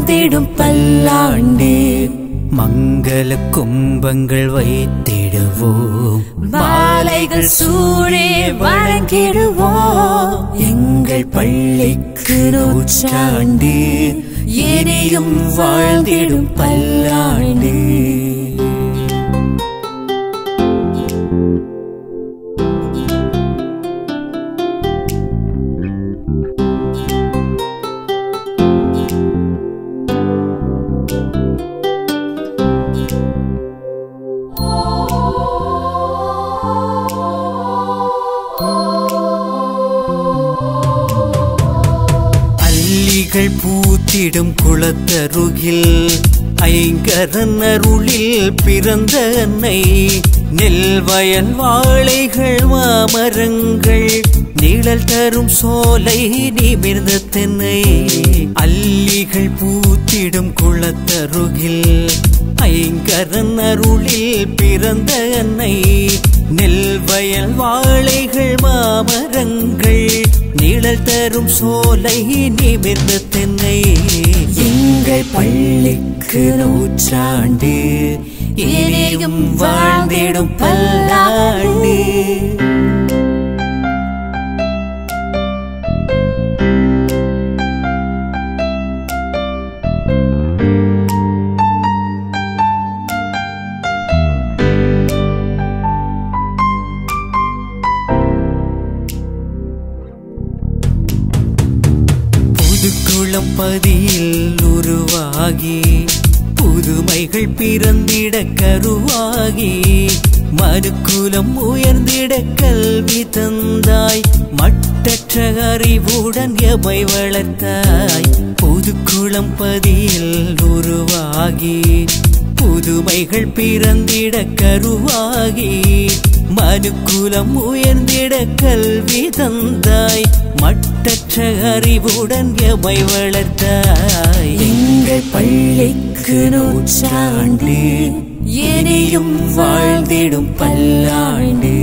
வாழ்ந்திடும் பல்லாண்டு மங்கள கும்பங்கள் வைத்திடுவோம் மாலைகள் சூழே வழங்கிடுவோம் எங்கள் பள்ளிக்கு நூற்றாண்டு இனியும் வாழ்ந்திடும் பல்லாண்டு அல்லிகள் பூத்திடும் குளத்தருகில் ஐங்கரன் அருளில் பிறந்த அன்னை நெல் வயல் வாழைகள் மாமரங்கள் நிழல் தரும் சோலை நிமிர்ந்த தென்னை அல்லிகள் பூத்திடும் குளத்தருகில் ஐங்கரன் அருளில் பிறந்த அன்னை நெல் வயல் வாழைகள் மாமரங்கள் நிழல் தரும் சோலை நிமிர்ந்த தென்னை எங்கள் பள்ளிக்கு நூற்றாண்டு இனியும் வாழ்ந்திடும் பல்லாண்டு புதுக்குளம் பதியில் உருவாகி புதுமைகள் பிறந்திட கருவாகி மறுக்குலம் உயர்ந்திட கல்வி தந்தாய் மட்டற்ற அறிவுடன் எமை வளர்த்தாய் புதுக்குளம் பதியில் உருவாகி புதுமைகள் பிறந்திட கருவாகி மனுக்குலம் உயர்ந்திட கல்வி தந்தாய் மட்டற்ற அறிவுடன் எமை வளர்த்தாய் எங்கள் பள்ளிக்கு நூற்றாண்டு இனியும் வாழ்ந்திடும் பல்லாண்டு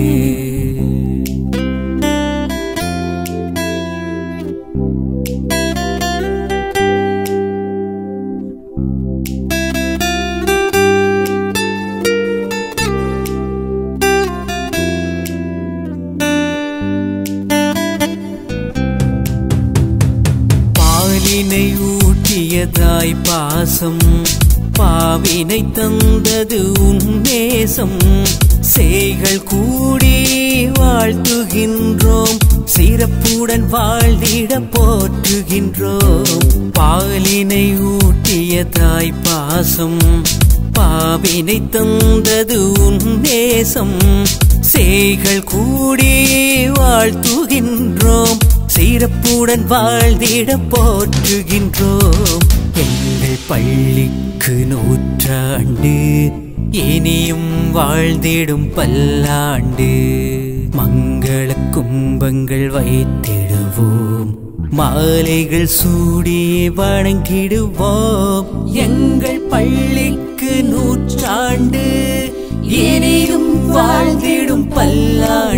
பாலினை ஊட்டியதாய் பாசம் பாவினை தந்தது உன்னேசம் சேய்கள் கூடி வாழ்த்துகின்றோம் சிறப்புடன் வாழ்ந்திட போற்றுகின்றோம் பாலினை ஊட்டியதாய் பாசம் பாவினை தந்தது உன்னேசம் சேய்கள் கூடி வாழ்த்துகின்றோம் சிறப்புடன் வாழ்ந்திட போற்றுகின்றோம் எங்கள் பள்ளிக்கு நூற்றாண்டு இனியும் வாழ்ந்திடும் பல்லாண்டு மங்கள கும்பங்கள் வைத்திடுவோம் மாலைகள் சூடி வணங்கிடுவோம் எங்கள் பள்ளிக்கு நூற்றாண்டு இனியும் வாழ்ந்திடும் பல்லாண்டு